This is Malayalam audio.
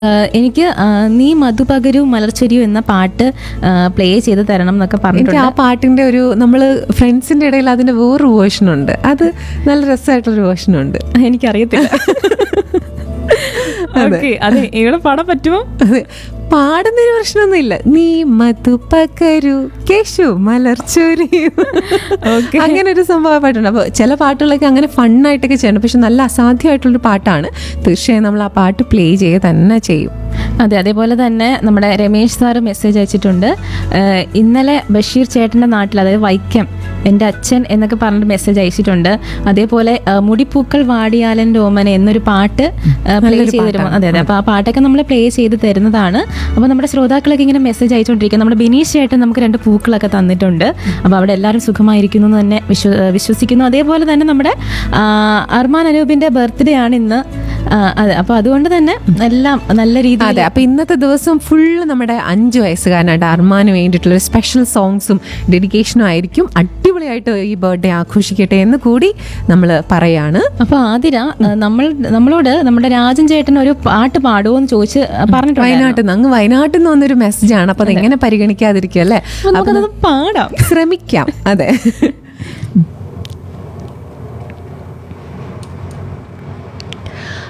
ആഹ് എനിക്ക് ആഹ് നീ മധുപകരു മലർച്ചെരിയു എന്ന പാട്ട് പ്ലേ ചെയ്ത് തരണം എന്നൊക്കെ എനിക്ക് പറഞ്ഞിട്ടുണ്ട് ആ പാട്ടിന്റെ ഒരു നമ്മൾ ഫ്രണ്ട്സിന്റെ ഇടയിൽ അതിന്റെ വേറൊരു വേർഷൻ ഉണ്ട് അത് നല്ല രസമായിട്ടുള്ളൊരു വേർഷൻ ഉണ്ട് എനിക്കറിയത്തില്ല ഓക്കെ അതെ ഇവിടെ പാടാൻ പറ്റുമോ അതെ പാടുന്നതിന് പ്രശ്നമൊന്നുമില്ല നീ മധു പകരു കേശു മലർച്ചൊരിയു Okay. അങ്ങനെ ഒരു സംഭവ പാട്ടുണ്ട് അപ്പോൾ ചില പാട്ടുകളൊക്കെ അങ്ങനെ ഫണ്ണായിട്ടൊക്കെ ചെയ്യണം പക്ഷെ നല്ല അസാധ്യമായിട്ടുള്ളൊരു പാട്ടാണ് തീർച്ചയായും നമ്മൾ ആ പാട്ട് പ്ലേ ചെയ്യുക തന്നെ ചെയ്യും അതെ അതേപോലെ തന്നെ നമ്മുടെ രമേശ് സാറ് മെസ്സേജ് അയച്ചിട്ടുണ്ട് ആഹ് ഇന്നലെ ബഷീർ ചേട്ടൻ്റെ നാട്ടിൽ അതായത് വൈക്കം എൻ്റെ അച്ഛൻ എന്നൊക്കെ പറഞ്ഞിട്ട് മെസ്സേജ് അയച്ചിട്ടുണ്ട് അതേപോലെ ആഹ് മുടിപ്പൂക്കൾ വാടിയാലൻ്റെ ഓമന എന്നൊരു പാട്ട് പ്ലേ ചെയ്ത് തരുമോ അതെ അതെ അപ്പോൾ ആ പാട്ടൊക്കെ നമ്മൾ പ്ലേ ചെയ്ത് തരുന്നതാണ് അപ്പോൾ നമ്മുടെ ശ്രോതാക്കളൊക്കെ ഇങ്ങനെ മെസ്സേജ് അയച്ചുകൊണ്ടിരിക്കുക നമ്മുടെ ബിനീഷ് ചേട്ടൻ നമുക്ക് രണ്ട് പൂക്കളൊക്കെ തന്നിട്ടുണ്ട് അപ്പോൾ അവിടെ എല്ലാവരും സുഖമായിരിക്കുന്നു എന്ന് തന്നെ വിശ്വ വിശ്വസിക്കുന്നു അതേപോലെ തന്നെ നമ്മുടെ ആഹ് അർമാൻ അനൂപിൻ്റെ ബർത്ത്ഡേ ആണ് ഇന്ന് ആഹ് അതെ അപ്പോൾ അതുകൊണ്ട് തന്നെ എല്ലാം നല്ല രീതിയിൽ അതെ അപ്പൊ ഇന്നത്തെ ദിവസം ഫുള്ള് നമ്മുടെ അഞ്ച് വയസ്സുകാരനായിട്ട് അർമാന് വേണ്ടിയിട്ടുള്ള ഒരു സ്പെഷ്യൽ സോങ്സും ഡെഡിക്കേഷനും ആയിരിക്കും അടിപൊളിയായിട്ട് ഈ ബർത്ത്ഡേ ആഘോഷിക്കട്ടെ എന്ന് കൂടി നമ്മൾ പറയാണ് അപ്പൊ ആതിര ഏഹ് നമ്മൾ നമ്മളോട് നമ്മുടെ രാജൻ ചേട്ടൻ ഒരു പാട്ട് പാടുമോ എന്ന് ചോദിച്ച് പറഞ്ഞിട്ടുണ്ട് വയനാട്ടിൽ നിന്ന് അങ്ങ് വയനാട്ടിൽ നിന്ന് വന്നൊരു മെസ്സേജ് ആണ് അപ്പൊ അതെങ്ങനെ പരിഗണിക്കാതിരിക്കും അല്ലേ നമുക്കത് പാടാം ശ്രമിക്കാം അതെ